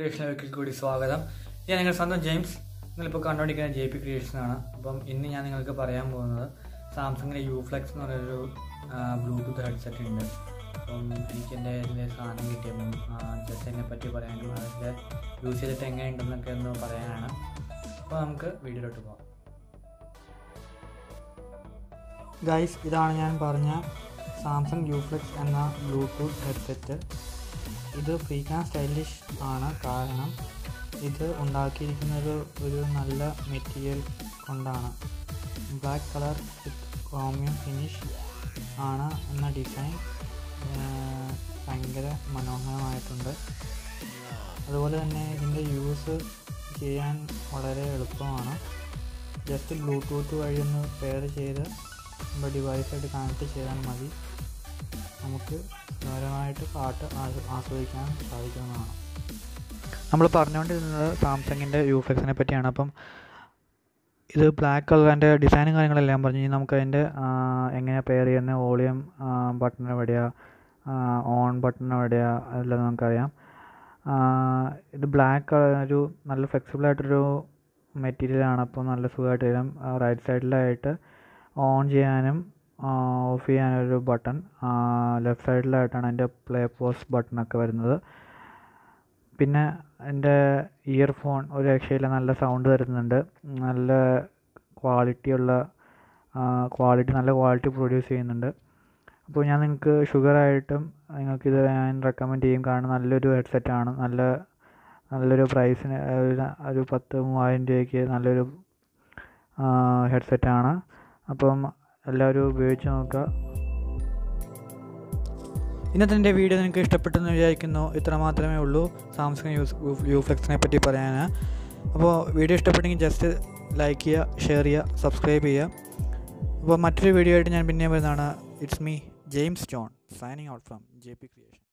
ക്രിയേഷനിലേക്ക് കൂടി സ്വാഗതം ഞാൻ നിങ്ങൾ സ്വന്തം ജെയിംസ് നിങ്ങളിപ്പോൾ കണ്ടുകൊണ്ടിരിക്കുന്ന ജെ പി ക്രിയേഷൻ ആണ് അപ്പം ഇന്ന് ഞാൻ നിങ്ങൾക്ക് പറയാൻ പോകുന്നത് സാംസങ്ങിൻ്റെ യു ഫ്ലെക്സ് എന്ന് പറയുന്നൊരു ബ്ലൂടൂത്ത് ഹെഡ്സെറ്റ് ഉണ്ട് അപ്പം എനിക്ക് എൻ്റെ ഇതിൻ്റെ സാധനം കിട്ടിയപ്പം ജസ്റ്റ് അതിനെ പറ്റി പറയാനും അതിൻ്റെ യൂസ് ചെയ്തിട്ട് എങ്ങനെയുണ്ടെന്നൊക്കെ ഒന്ന് പറയാനാണ് അപ്പോൾ നമുക്ക് വീഡിയോയിലോട്ട് പോകാം ഗൈസ് ഇതാണ് ഞാൻ പറഞ്ഞ സാംസങ് യു ഫ്ലെക്സ് എന്ന ബ്ലൂടൂത്ത് ഹെഡ്സെറ്റ് ഇത് ഫ്രീക്ക് ആൻഡ് സ്റ്റൈലിഷ് ആണ് കാരണം ഇത് ഉണ്ടാക്കിയിരിക്കുന്നത് ഒരു നല്ല മെറ്റീരിയൽ കൊണ്ടാണ് black colour with chromium finish ആണ് എന്ന ഡിസൈൻ ഭയങ്കര മനോഹരമായിട്ടുണ്ട് അതുപോലെ തന്നെ ഇതിൻ്റെ യൂസ് ചെയ്യാൻ വളരെ എളുപ്പമാണ് ജസ്റ്റ് ബ്ലൂടൂത്ത് വഴി ഒന്ന് പെയർ ചെയ്ത് നമ്മുടെ ഡിവൈസായിട്ട് കണക്ട് ചെയ്താൽ മതി നമുക്ക് സുഖകരമായിട്ട് പാട്ട് ആസ്വ- ആസ്വദിക്കാൻ സാധിക്കുന്നതാണ് നമ്മൾ പറഞ്ഞുകൊണ്ടിരുന്നത് സാംസങ്ങിൻ്റെ യു ഫ്ലെക്സിനെ പറ്റിയാണ് അപ്പം ഇത് ബ്ലാക്ക് കളർ അതിൻ്റെ ഡിസൈനും കാര്യങ്ങളെല്ലാം പറഞ്ഞു ഇനി നമുക്ക് അതിൻ്റെ എങ്ങനെ പെയർ ചെയ്യുന്ന വോളിയം ബട്ടൺ എവിടെയാണ് ഓൺ ബട്ടൺ എവിടെയാണ് അതെല്ലാം നമുക്കറിയാം ആ, ഇത് ബ്ലാക്ക് കളർ ഒരു നല്ല ഫ്ലെക്സിബിൾ ആയിട്ടൊരു മെറ്റീരിയലാണ് അപ്പോൾ നല്ല സുഖമായിട്ട് വരും റൈറ്റ് സൈഡിലായിട്ട് ഓൺ ചെയ്യാനും ഓഫ് ചെയ്യാനൊരു ബട്ടൺ ലെഫ്റ്റ് സൈഡിലായിട്ടാണ് അതിൻ്റെ പ്ലേ പോസ് ബട്ടണൊക്കെ വരുന്നത് പിന്നെ എൻ്റെ ഇയർഫോൺ ഒരു രക്ഷയില്ല നല്ല സൗണ്ട് തരുന്നുണ്ട് നല്ല ക്വാളിറ്റിയുള്ള ക്വാളിറ്റി നല്ല ക്വാളിറ്റി പ്രൊഡ്യൂസ് ചെയ്യുന്നുണ്ട് അപ്പോൾ ഞാൻ നിങ്ങൾക്ക് ഷുഗറായിട്ടും നിങ്ങൾക്കിത് ഞാൻ റെക്കമെൻഡ് ചെയ്യും കാരണം നല്ലൊരു ഹെഡ്സെറ്റാണ് നല്ല നല്ലൊരു പ്രൈസിന് ഒരു- ഒരു പത്ത് മൂവായിരം രൂപയ്ക്ക് നല്ലൊരു ഹെഡ്സെറ്റാണ് അപ്പം എല്ലാവരും ഉപയോഗിച്ച് നോക്കുക ഇന്നത്തെ എൻ്റെ വീഡിയോ നിങ്ങൾക്ക് ഇഷ്ടപ്പെട്ടെന്ന് വിചാരിക്കുന്നു ഇത്ര മാത്രമേ ഉള്ളൂ സാംസങ് യൂസ് യു ഫ്ലെക്സിനെ പറ്റി പറയാൻ അപ്പോൾ വീഡിയോ ഇഷ്ടപ്പെട്ടെങ്കിൽ ജസ്റ്റ് ലൈക്ക് ചെയ്യുക ഷെയർ ചെയ്യുക സബ്സ്ക്രൈബ് ചെയ്യുക അപ്പോൾ മറ്റൊരു വീഡിയോ ആയിട്ട് ഞാൻ പിന്നെയും വരുന്നതാണ് it's me James John signing out from J P creation